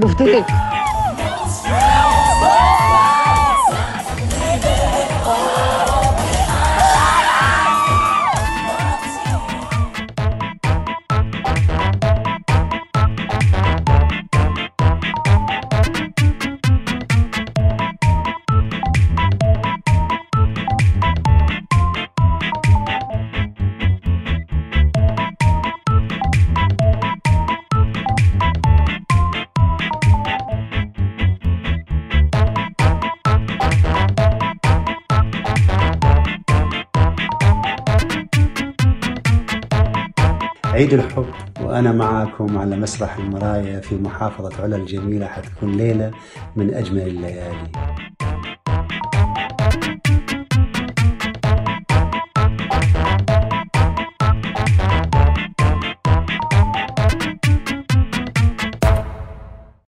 بفتكر عيد الحب وأنا معكم على مسرح المرايا في محافظة علا الجميلة حتكون ليلة من أجمل الليالي